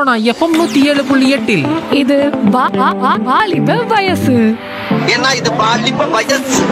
Sona FM நூத்தி ஏழு புள்ளி எட்டில் இது வா- வா- வா- வாலிப வயசு ஏன்னா இது பாலிப்ப வயசு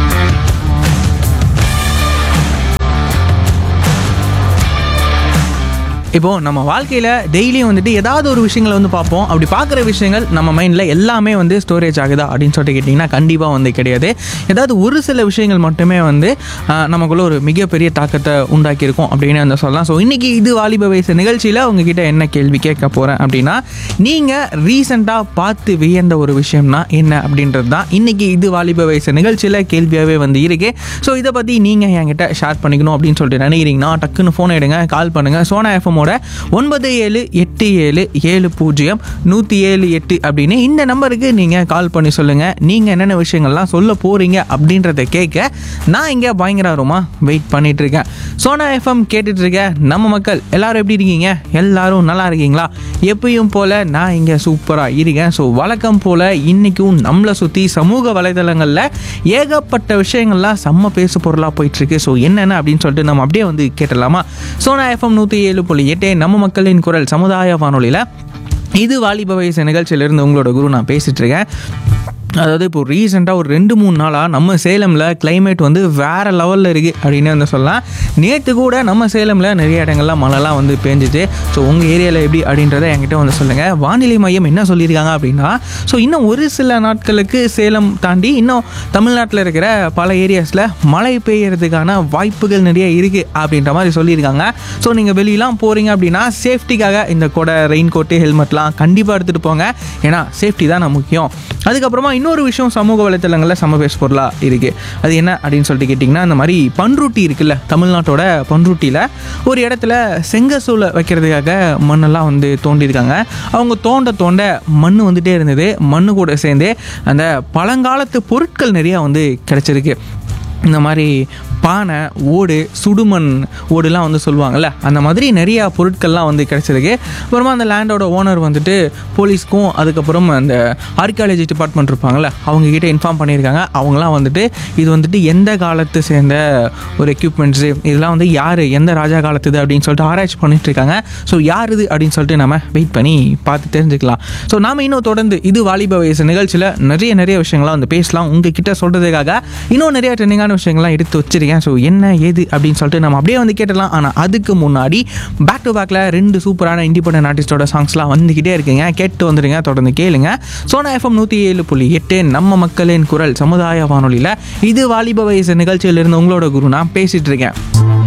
இப்போ நம்ம வாழ்க்கையில் டெய்லியும் வந்துட்டு ஏதாவது ஒரு விஷயங்களை வந்து பார்ப்போம் அப்படி பார்க்குற விஷயங்கள் நம்ம மைண்டில் எல்லாமே வந்து ஸ்டோரேஜ் ஆகுதா அப்படின்னு சொல்லிட்டு கேட்டிங்கன்னா கண்டிப்பாக வந்து கிடையாது ஏதாவது ஒரு சில விஷயங்கள் மட்டுமே வந்து ஆஹ், நமக்குள்ள ஒரு மிகப்பெரிய தாக்கத்தை உண்டாக்கியிருக்கும் அப்படின்னு வந்து சொல்லலாம் ஸோ இன்றைக்கி இது வாலிப வயசு நிகழ்ச்சியில் உங்ககிட்ட என்ன கேள்வி கேட்க போகிறேன் அப்படின்னா நீங்கள் ரீசெண்டாக பார்த்து வியந்த ஒரு விஷயம்னா என்ன அப்படின்றது தான் இன்றைக்கி இது வாலிப வயசு நிகழ்ச்சியில் கேள்வியாகவே வந்து இருக்கு ஸோ இதை பற்றி நீங்கள் என்கிட்ட ஷேர் பண்ணிக்கணும் அப்படின்னு சொல்லிட்டு நினைக்கிறீங்கன்னா டக்குன்னு ஃபோன் எடுங்க கால் பண்ணுங்கள் சோனா எஃப்எம்மோட ஒன்பது ஏழு எட்டு ஏழு ஏழு பூஜ்ஜியம் நூற்றி ஏழு எட்டு அப்படின்னு இந்த நம்பருக்கு நீங்கள் கால் பண்ணி சொல்லுங்கள் நீங்கள் என்னென்ன விஷயங்கள்லாம் சொல்ல போகிறீங்க அப்படின்றத கேட்க நான் இங்கே பயங்கரமாக வெயிட் பண்ணிட்டு இருக்கேன் சோனா எஃப்எம் கேட்டுட்டு இருக்க நம்ம மக்கள் எல்லாரும் எப்படி இருக்கீங்க எல்லாரும் நல்லா இருக்கீங்களா எப்பயும் போல் நான் இங்கே சூப்பராக இருக்கேன் ஸோ வழக்கம் போல் இன்றைக்கும் நம்மளை சுற்றி சமூக வலைதளங்களில் ஏகப்பட்ட விஷயங்கள்லாம் செம்ம பேசு பொருளாக போயிட்டுருக்கு ஸோ என்னென்ன அப்படின்னு சொல்லிட்டு நம்ம அப்படியே வந்து கேட்டலாமா சோனா எஃப்எம் நூற்றி ஏழு புள்ளி எட்டு நம்ம மக்களின் குரல் சமுதாய வானொலியில் இது வாலிப வயசு நிகழ்ச்சியிலேருந்து உங்களோட குரு நான் பேசிகிட்டு இருக்கேன் அதாவது இப்போ ரீசெண்டாக ஒரு ரெண்டு மூணு நாளாக நம்ம சேலமில் climate வந்து வேறு லெவலில் இருக்குது அப்படின்னு வந்து சொல்லலாம் நேற்று கூட நம்ம சேலமில் நிறைய இடங்கள்லாம் மழைலாம் வந்து பேஞ்சிச்சு ஸோ உங்கள் ஏரியாவில் எப்படி அப்படின்றத என்கிட்ட வந்து சொல்லுங்கள் வானிலை மையம் என்ன சொல்லியிருக்காங்க அப்படின்னா ஸோ இன்னும் ஒரு சில நாட்களுக்கு சேலம் தாண்டி இன்னும் தமிழ்நாட்டில் இருக்கிற பல ஏரியாஸில் மழை பெய்யறதுக்கான வாய்ப்புகள் நிறைய இருக்குது அப்படின்ற மாதிரி சொல்லியிருக்காங்க ஸோ நீங்கள் வெளியெலாம் போகிறீங்க அப்படின்னா சேஃப்டிக்காக இந்த கொடை ரெயின் கோட்டு ஹெல்மெட்லாம் கண்டிப்பாக எடுத்துகிட்டு போங்க ஏன்னா சேஃப்டி தான் முக்கியம் அதுக்கப்புறமா இன்னொரு விஷயம் சமூக வலைத்தளங்களில் சம பேச பொருளாக இருக்குது அது என்ன அப்படின்னு சொல்லிட்டு கேட்டிங்கன்னா இந்த மாதிரி பன்ருட்டி இருக்குல்ல தமிழ்நாட்டோட பன்ருட்டியில் ஒரு இடத்துல செங்கசூளை வைக்கிறதுக்காக மண்ணெல்லாம் வந்து தோண்டியிருக்காங்க அவங்க தோண்ட தோண்ட மண் வந்துட்டே இருந்தது மண்ணு கூட சேர்ந்து அந்த பழங்காலத்து பொருட்கள் நிறையா வந்து கிடச்சிருக்கு இந்த மாதிரி பானை ஓடு சுடுமண் ஓடுலாம் வந்து சொல்லுவாங்கள்ல அந்த மாதிரி நிறையா பொருட்கள்லாம் வந்து கிடச்சிருக்கு அப்புறமா அந்த லேண்டோட ஓனர் வந்துட்டு போலீஸ்க்கும் அதுக்கப்புறம் அந்த ஆர்கியாலஜி டிபார்ட்மெண்ட் இருப்பாங்கள்ல அவங்கக்கிட்ட இன்ஃபார்ம் பண்ணியிருக்காங்க அவங்களாம் வந்துட்டு இது வந்துட்டு எந்த காலத்தை சேர்ந்த ஒரு எக்யூப்மெண்ட்ஸு இதெல்லாம் வந்து யார் எந்த ராஜா காலத்துது அப்படின்னு சொல்லிட்டு ஆராய்ச்சி பண்ணிட்டு இருக்காங்க ஸோ யார் இது அப்படின்னு சொல்லிட்டு நம்ம வெயிட் பண்ணி பார்த்து தெரிஞ்சுக்கலாம் ஸோ நாம இன்னும் தொடர்ந்து இது வாலிப வயசு நிகழ்ச்சியில் நிறைய நிறைய விஷயங்கள்லாம் வந்து பேசலாம் உங்ககிட்ட சொல்கிறதுக்காக இன்னும் நிறைய ட்ரெண்டிங்கான விஷயங்கள்லாம் எடுத்து வச்சிருக்கேன் ஸோ என்ன ஏது அப்படின்னு சொல்லிட்டு நம்ம அப்படியே வந்து கேட்டலாம் ஆனால் அதுக்கு முன்னாடி பேக் டு பேக்கில் ரெண்டு சூப்பரான இண்டிபெண்டன்ட் ஆர்டிஸ்டோட சாங்ஸ்லாம் வந்துக்கிட்டே இருக்குங்க கேட்டு வந்துடுங்க தொடர்ந்து கேளுங்க சோனா எஃப்எம் நூற்றி ஏழு புள்ளி எட்டு நம்ம மக்களின் குரல் சமுதாய வானொலியில் இது வாலிப வயசு நிகழ்ச்சியிலிருந்து உங்களோட குரு நான் பேசிகிட்டு இருக்கேன்